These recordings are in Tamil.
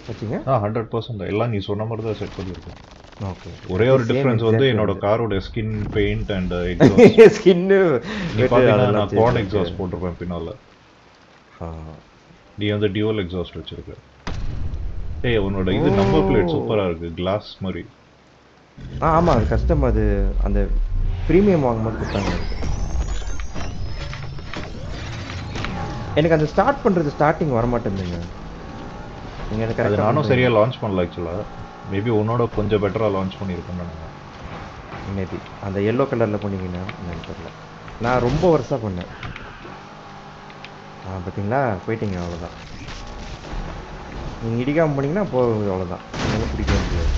வச்சுங்க ஆ ஹண்ட்ரட் பர்சன்ட் எல்லாம் நீ சொன்ன மாதிரி தான் செட் பண்ணியிருக்கேன் ஓகே ஒரே ஒரு டிஃபரன்ஸ் வந்து என்னோட காரோட ஸ்கின் பெயிண்ட் அண்ட் ஸ்கின்னு நீ பார்த்தீங்கன்னா நான் குவாட் எக்ஸாஸ்ட் போட்டிருப்பேன் பின்னால நீ வந்து டியூவல் எக்ஸாஸ்ட் வச்சிருக்க ஏய் உன்னோட இது நம்பர் பிளேட் சூப்பரா இருக்கு கிளாஸ் மாதிரி ஆ ஆமாம் அது கஷ்டம் அது அந்த ப்ரீமியம் வாங்கும்போது கொடுத்தாங்க எனக்கு. எனக்கு அந்த ஸ்டார்ட் பண்ணுறது ஸ்டார்டிங் வர மாட்டேங்குதுங்க நீங்கள் எனக்கு அது கரெக்டாக நானும் சரியா லான்ச் பண்ணல ஆக்சுவலா மேபி உன்னோட கொஞ்சம் பெட்டரா லான்ச் பண்ணியிருக்கேன்னு நினைக்கிறேன் மேபி அந்த எல்லோ கலரில் பண்ணீங்கன்னா என்னன்னு தெரியல நான் ரொம்ப வருஷம் பண்ணேன் ஆ பார்த்தீங்களா போயிட்டீங்க அவ்வளோதான் நீங்கள் இடிக்காமல் போனீங்கன்னா போகுது அவ்வளோதான் என்னால் பிடிக்கவே முடியாது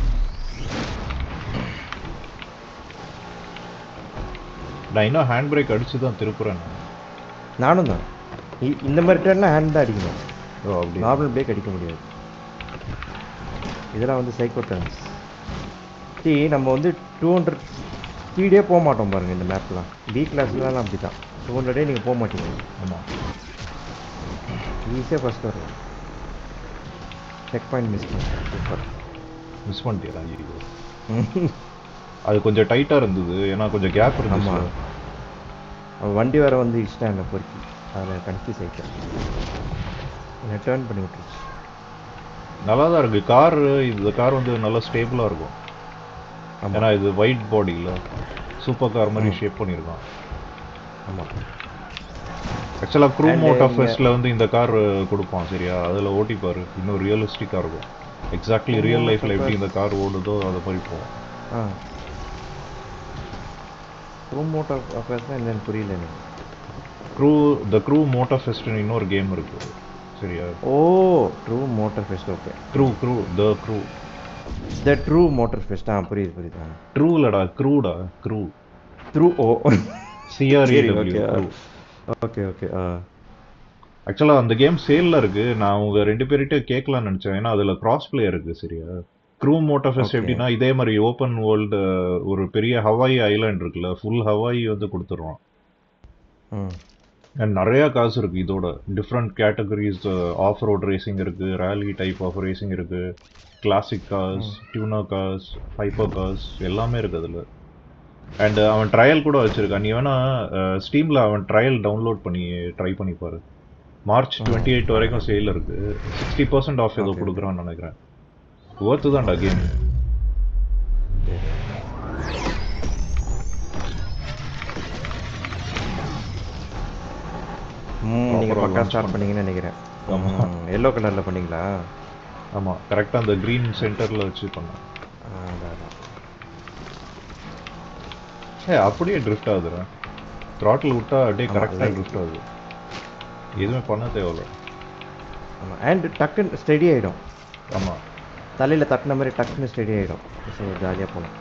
நான் இன்னும் ஹேண்ட் பிரேக் அடிச்சு தான் திருப்புறேன் நான். நானும் தான் இ- இந்த மாதிரி டேர்லாம் ஹேண்ட் தான் அடிக்கணும் ஓ அப்படி நார்மல் பிரேக் அடிக்க முடியாது இதெல்லாம் வந்து சைக்கோ டர்ன்ஸ் சி நம்ம வந்து டூ ஹண்ட்ரட் ஸ்பீடே போக மாட்டோம் பாருங்க இந்த மேப்லாம் பி கிளாஸ்லாம் அப்படி தான் டூ ஹண்ட்ரடே நீங்கள் போக மாட்டீங்க ஆமா ஈஸியாக ஃபஸ்ட் வரும் check point miss super miss பண்ணிட்டியா ஐயோ அது கொஞ்சம் டைட்டா இருந்தது ஏன்னா கொஞ்சம் கேப் இருந்துச்சு ஆமாம் அவன் வண்டி வேற வந்து இஷ்டம் இல்லை பொறுக்கி அதில் கன்ஃபியூஸ் ஆகிட்டேன் என்னை டேர்ன் பண்ணி விட்டுருச்சு நல்லா தான் இருக்கு கார் இந்த கார் வந்து நல்லா ஸ்டேபிளா இருக்கும் ஆமா. ஏன்னா இது ஒயிட் பாடியில் சூப்பர் கார் மாதிரி ஷேப் பண்ணியிருக்கான் ஆமாம் ஆக்சுவலாக க்ரூ And மோட்டா இங்க- ஃபெஸ்ட்ல வந்து இந்த கார் கொடுப்பான் சரியா அதில் ஓட்டி பாரு இன்னும் ரியலிஸ்டிக்காக இருக்கும் எக்ஸாக்ட்லி ரியல் லைஃப்ல எப்படி இந்த கார் ஓடுதோ அதை மாதிரி போகும் ஆ ப்ரோமோட் அஃபேர்ஸ் தான் என்னன்னு புரியல எனக்கு க்ரூ த க்ரூ மோட்டா ஃபெஸ்ட்னு இன்னொரு கேம் இருக்கு சரியா oh crew motorfest okay crew crew the crew the crew motorfest ஆ புரியுது புரியுது ஆ ட்ரூலடா க்ரூடா க்ரூ த்ரூ ஓ சிஆர்இ சரி ஓகே க்ரூ ஓகே ஓகே ஆ ஆக்சுவலாக அந்த கேம் சேலில் இருக்கு நான் உங்க ரெண்டு பேர்கிட்ட கேட்கலாம்னு நினச்சேன் ஏன்னா அதில் கிராஸ் பிளே இருக்கு சரியா க்ரூ மோட்டோ ஃபெஸ்ட் Okay. எப்படின்னா இதே மாதிரி ஓப்பன் வேர்ல்டு ஒரு பெரிய ஹவாய் ஐலாண்ட் இருக்குல்ல ஃபுல் ஹவாய் வந்து கொடுத்துட்றோம் ம் அண்ட் நிறைய காசு இருக்கு இதோட different categories of road racing இருக்கு ரேலி டைப் ஆஃப் ரேசிங் இருக்கு classic cars tuner cars hyper cars எல்லாமே இருக்கு அதில் அண்ட் அவன் ட்ரையல் கூட வச்சிருக்கான் நீ வேணா ஸ்டீமில் அவன் ட்ரையல் டவுன்லோட் பண்ணி ட்ரை பண்ணி பாரு மார்ச் டுவெண்ட்டி எயிட் வரைக்கும் சேல் இருக்கு சிக்ஸ்டி பர்சன்ட் ஆஃப் ஏதோ Okay. கொடுக்குறான்னு நினைக்கிறேன் ஒர்த்து தான்டா கேம் ம் நீங்கள் Proper-ஆ பக்கா launch ஸ்டார்ட் பண்ணு. பண்ணீங்கன்னு நினைக்கிறேன் ஆமா. எல்லோ கலரில் பண்ணீங்களா ஆமாம் கரெக்டாக அந்த க்ரீன் சென்டரில் வச்சு பண்ணேன் ஆ, அதான், அதான். ஏ அப்படியே ட்ரிஃப்ட் ஆகுதுடா த்ராட்டில் விட்டா அப்படியே ஆமா, கரெக்டாக light. ட்ரிஃப்ட் ஆகுது எதுவுமே பண்ண தேவையில்ல ஆமாம் அண்ட் டக்குன்னு ஸ்டெடி ஆகிடும் ஆமாம் தலையில் தட்டின மாதிரி டக்குன்னு ஸ்டெடி ஆகிடும் ஸோ ஜாலியாக போகலாம்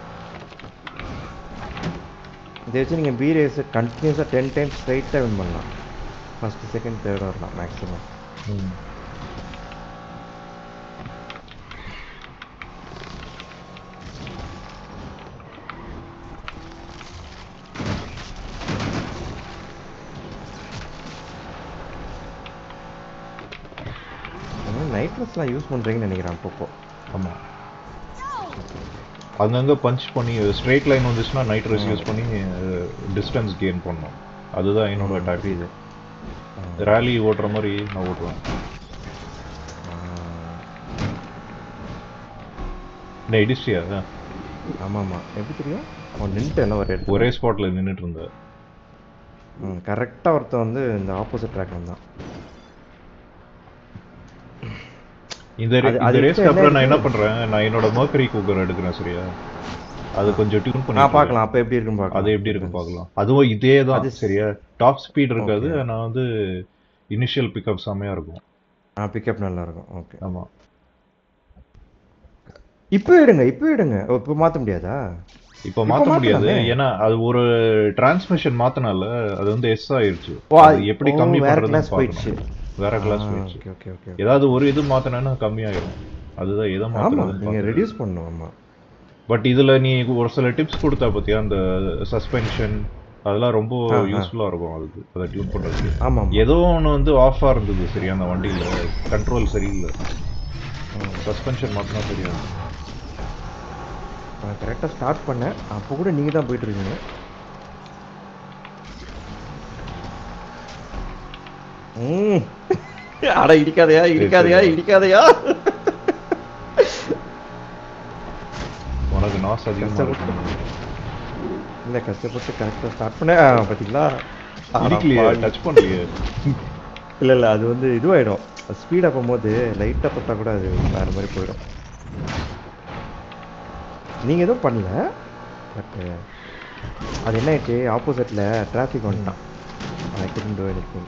இதை வச்சு நீங்கள் பி ரேஸ் கண்டினியூஸாக டென் டைம்ஸ் ஸ்ட்ரைட்டாக வின் பண்ணலாம் ஃபஸ்ட்டு செகண்ட் தேர்ட் வரலாம் மேக்ஸிமம் ம் நைட்ரஸ்லாம் யூஸ் பண்ணுறீங்கன்னு நினைக்கிறேன் அப்பப்போ ஆமாம் அங்கங்கே பஞ்ச் பண்ணி ஸ்ட்ரெயிட் லைன் வந்துச்சுன்னா நைட் ரேஸ் யூஸ் பண்ணி டிஸ்டன்ஸ் கெயின் பண்ணணும் அதுதான் என்னோட டாக்டிக் புரியுது ரேலி ஓட்டுற மாதிரி நான் ஓட்டுவேன் என்ன இடிச்சியா ஆமாம் ஆமாம் எப்படி தெரியும் அவன் நின்றுட்டு ஒரு இடத்துல ஒரே ஸ்பாட்டில் நின்றுட்டு இருந்த ம் கரெக்டாக ஒருத்தன் வந்து இந்த ஆப்போசிட் ட்ராக் வந்தான் இந்த ரே- அது- இந்த அது ரேஸ்க்கு இப்ப அப்புறம் நான் என்ன என்ன பண்றேன் நான் என்னோட மர்க்கரி குக்கர் எடுக்கிறேன் சரியா அது கொஞ்சம் டியூன் ஆ பண்ணி பார்க்கலாம் அப்போ எப்படி இருக்குன்னு பார்க்கலாம் அது எப்படி இருக்கு பார்க்கலாம் அதுவும் இதே தான் அது- சரியா டாப் ஸ்பீட் இருக்காது Okay. ஆனா வந்து இனிஷியல் பிக்கப் செம்மையா இருக்கும் ஆ பிக்கப் நல்லா இருக்கும் ஓகே ஆமா இப்போ எடுங்க இப்போ எடுங்க ஓ, இப்போ மாற்ற முடியாதா இப்போ மாத்த முடியாது மாத்தலாமே. ஏன்னா அது ஒரு டிரான்ஸ்மிஷன் மாத்தனால அது வந்து எஸ் ஆயிருச்சு ஓ, அது அது- எப்படி ஓ, கம்மி வேற பண்றதுன்னு class போயிடுச்சு. பார்க்கணும். வேற கிளாஸ் போயிடுச்சு ஓகே ஓகே ஓகே ஏதாவது ஒரு இது மாத்தினா கம்மியாயிரும் அதுதான் எதை ஆமா மாத்துறதுன்னு நீங்க ரெடியூஸ் பண்ணணும் ஆமா பட் இதுல நீ ஒரு சில டிப்ஸ் கொடுத்தா பத்தியா அந்த சஸ்பென்ஷன் அதெல்லாம் ரொம்ப ஆ, ஆ. யூஸ்ஃபுல்லா இருக்கும் அதுக்கு அதை டியூன் பண்றதுக்கு ஆமா ஆமா. ஏதோ ஒன்று வந்து ஆஃபாக இருந்தது சரியா அந்த வண்டியில கண்ட்ரோல் சரியில்லை சஸ்பென்ஷன் மட்டும்தான் தெரியாது நான் கரெக்டாக ஸ்டார்ட் பண்ணேன் அப்போ கூட நீங்கள் தான் போயிட்டு இருக்கீங்க ம் அட இடிக்காதையா இடிக்காதையா சரி. இடிக்காதையா உனக்கு நாஸ் அதிகமாக கஷ்டப்பட்டு. இருக்கும் இல்லை கஷ்டப்பட்டு கரெக்டாக ஸ்டார்ட் பண்ணேன் ஆ, பார்த்தீங்களா அட இடிக்கலையே பாவி. டச் பண்ணலையே இல்லை இல்லை அது வந்து இதுவாயிடும் ஸ்பீடாக போகும்போது லைட்டாக பட்டா கூட அது வேறு மாதிரி போயிடும் நீங்கள் எதுவும் பண்ணல பட்டு அது என்ன ஆயிடுச்சு ஆப்போசிட்டில் டிராஃபிக் வந்துட்டான் ஐ couldn't do anything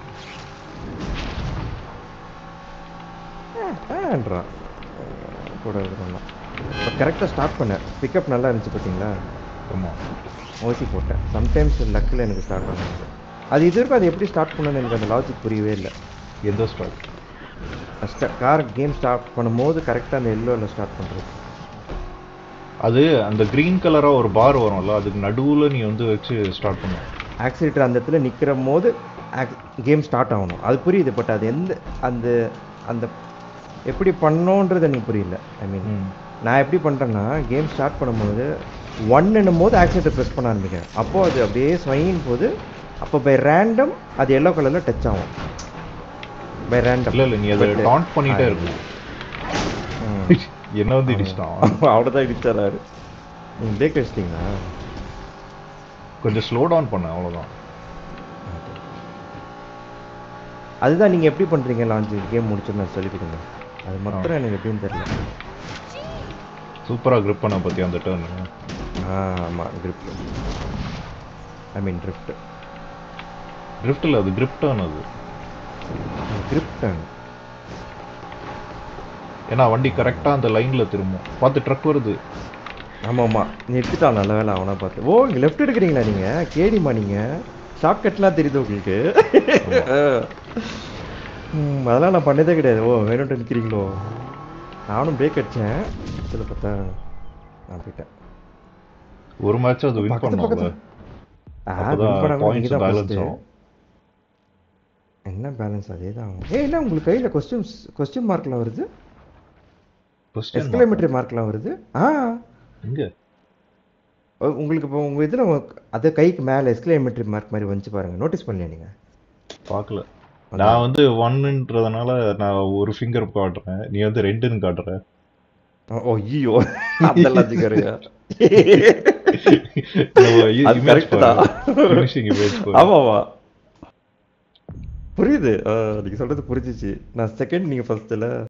ஆன்றான் கூட இருக்கிறோம்னா இப்போ கரெக்டாக ஸ்டார்ட் பண்ணேன் பிக்கப் நல்லா இருந்துச்சு பார்த்தீங்களா ஆமா ஓசி போட்டேன் சம்டைம்ஸ் லக்கில் எனக்கு ஸ்டார்ட் பண்ணாது அது இது வரைக்கும் அது எப்படி ஸ்டார்ட் பண்ணணும்னு எனக்கு அந்த லாஜிக் புரியவே இல்லை எந்த start first car game start பண்ணும்போது கரெக்டாக அந்த எல்லோவில் ஸ்டார்ட் பண்ணுறது அது அந்த கிரீன் கலரா ஒரு பார் வரும்ல அதுக்கு நடுவுல நீ வந்து வச்சு ஸ்டார்ட் பண்ண ஆக்சிலேட்டர் அந்த இடத்துல நிற்கிற போது கேம் ஸ்டார்ட் ஆகணும் அது புரியுது பட் அது எந்த அந்த அந்த எப்படி பண்ணோன்றது எனக்கு புரியல ஐ மீன் நான் எப்படி பண்ணுறேன்னா கேம் ஸ்டார்ட் பண்ணும்போது ஒன்னும் போது ஆக்சிலேட்டர் ப்ரெஸ் பண்ண ஆரம்பிக்கிறேன் அப்போது அது அப்படியே ஸ்வைன் போது அப்போ பை ரேண்டம் அது எல்லோ கலரில் டச் ஆகும் பை ரேண்டம் இல்ல இல்ல நீ அதை டான்ட் பண்ணிட்டே இருக்கும் என்ன வந்து இடிச்சிட்டான் அவ்வளோதான் இடிச்சாரு நீங்கள் பிரேக் வச்சிட்டிங்களா கொஞ்சம் ஸ்லோ டவுன் பண்ண அவ்வளவுதான் அதுதான் நீங்கள் எப்படி பண்ணுறீங்க லான்ச் கேம் முடிச்சு நான் சொல்லிக் கொடுங்க அது மாத்திரம் எனக்கு எப்படின்னு தெரியல சூப்பரா grip பண்ண பத்தி அந்த டர்ன் ஆ ஆமாம் grip ஐ மீன் ட்ரிஃப்ட் ட்ரிஃப்ட்ல அது grip டர்ன் அது grip turn ஏன்னா வண்டி கரெக்டா அந்த லைன்ல திரும்பும் பார்த்து ட்ரக் வருது ஆமாம் ஆமாம் நீ எடுத்துட்டான் நல்ல வேலை அவனை பார்த்து ஓ இங்கே லெஃப்ட் எடுக்கிறீங்களா நீங்கள் கேடிமா நீங்கள் ஷார்ட்கட்லாம் தெரியுது உங்களுக்கு ம், அதெல்லாம் நான் பண்ணதே கிடையாது ஓ வேணும்ட்டு நிற்கிறீங்களோ நானும் பிரேக் அடித்தேன் இதில் பார்த்தா நான் போயிட்டேன் ஒரு மேட்ச் அது வின் பக்கத்து பண்ணோம்ல பக்கத்து ஆ அப்பதான் win பண்ணாங்க points நீங்க தான் balance first. ஆகும். என்ன பேலன்ஸ் அதே தான் ஏய் என்ன உங்களுக்கு கையில் கொஸ்டின்ஸ் கொஸ்டின் மார்க்லாம் வருது Question mark. எஸ்கலேமெட்ரி மார்க்லாம் வருது ஆ எங்க உ- உங்களுக்கு இப்போ உங்கள் இதில் அது கைக்கு மேலே எஸ்கலேமெட்ரி மார்க் மாதிரி வந்துச்சு பாருங்க நோட்டீஸ் பண்ணலையா நீங்கள் பார்க்கல நான் வந்து ஒன்னுன்றதுனால நான் ஒரு ஃபிங்கர் காட்டுறேன் நீ வந்து ரெண்டுன்னு காட்டுற ஓ ஐயோ அந்த லாஜிக் வருங்க அது correct தான். ஃபினிஷிங் இமேஜ் ஆமாவா புரியுது ஆ, நீங்க சொல்றது புரிஞ்சிச்சு நான் செகண்ட் நீங்க ஃபர்ஸ்ட்ல